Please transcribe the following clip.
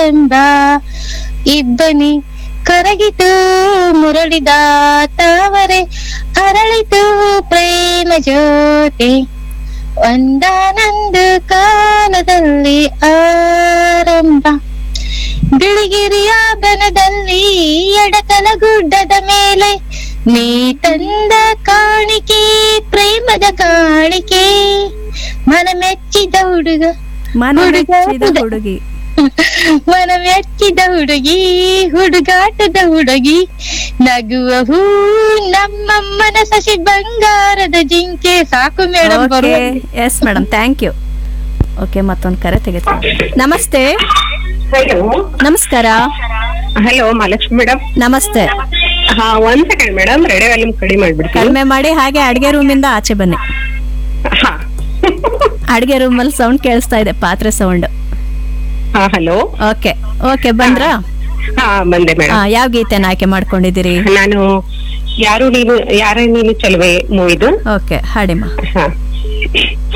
ಆರಂಭ ಇಬ್ಬನಿ ಕರಗಿತು ಮುರಳಿದ ತಾವರೆ ಅರಳಿತು ಪ್ರೇಮ ಜ್ಯೋತಿ ಒಂದಾನೊಂದು ಕಾಲದಲ್ಲಿ ಆರಂಭ ಬಿಳಿಗಿರಿಯ ಬನದಲ್ಲಿ ಎಡಕಲ ಗುಡ್ಡದ ಮೇಲೆ ನೀ ತಂದ ಕಾಣಿಕೆ ಪ್ರೇಮದ ಕಾಣಿಕೆ ಮನ ಮೆಚ್ಚಿದ ಹುಡುಗ ಮನ ಹುಡುಗ ಮೆಚ್ಚಿದ ಹುಡುಗ. ಹುಡುಗಿ ಮನ ಮೆಚ್ಚಿದ ಹುಡುಗಿ ಹುಡುಗಾಟದ ಹುಡುಗಿ ನಗುವ ಹೂ ನಮ್ಮಮ್ಮನ ಸಸಿ ಬಂಗಾರದ ಜಿಂಕೆ ಸಾಕು ಮೇಡಮ್ ಓಕೆ ಬರುವ yes madam thank you okay ಮತ್ತೊಂದು ಕರೆ ತೆಗೆದು ನಮಸ್ತೆ ಹಲೋ ನಮಸ್ಕಾರ ಹಲೋ ಮಹಾಲಕ್ಷ್ಮಿ ಮೇಡಮ್ ನಮಸ್ತೆ ಹಾ ಒಂದ್ ಸೆಕೆಂಡ್ ಮೇಡಮ್ ರೇಡಿಯೋ ವಾಲ್ಯೂಮ್ ಕಡಿಮೆ ಮಾಡ್ಬಿಡ್ತೀನಿ ಕಡಿಮೆ ಮಾಡಿ ಹಾಗೆ ಅಡ್ಗೆ ರೂಮಿಂದ ಆಚೆ ಬನ್ನಿ ಹಾ ಅಡ್ಗೆ ರೂಮಲ್ಲಿ ಸೌಂಡ್ ಕೇಳಿಸ್ತಾ ಇದೆ ಪಾತ್ರೆ ಸೌಂಡ್ ಹಾ ಹಲೋ ಓಕೆ ಓಕೆ ಬಂದ್ರಾ ಹಾ ಬಂದೆ ಆ, ಮೇಡಮ್ ಯಾವ ಗೀತೆನ ಆಯ್ಕೆ ಮಾಡ್ಕೊಂಡಿದ್ದೀರಿ ನಾನು ಯಾರು ನೀನು ಯಾರೇ ನೀನು ಚಲುವೆ ಮೂವಿದು ಓಕೆ ಹಾಡಿಮ್ಮ ಹಾ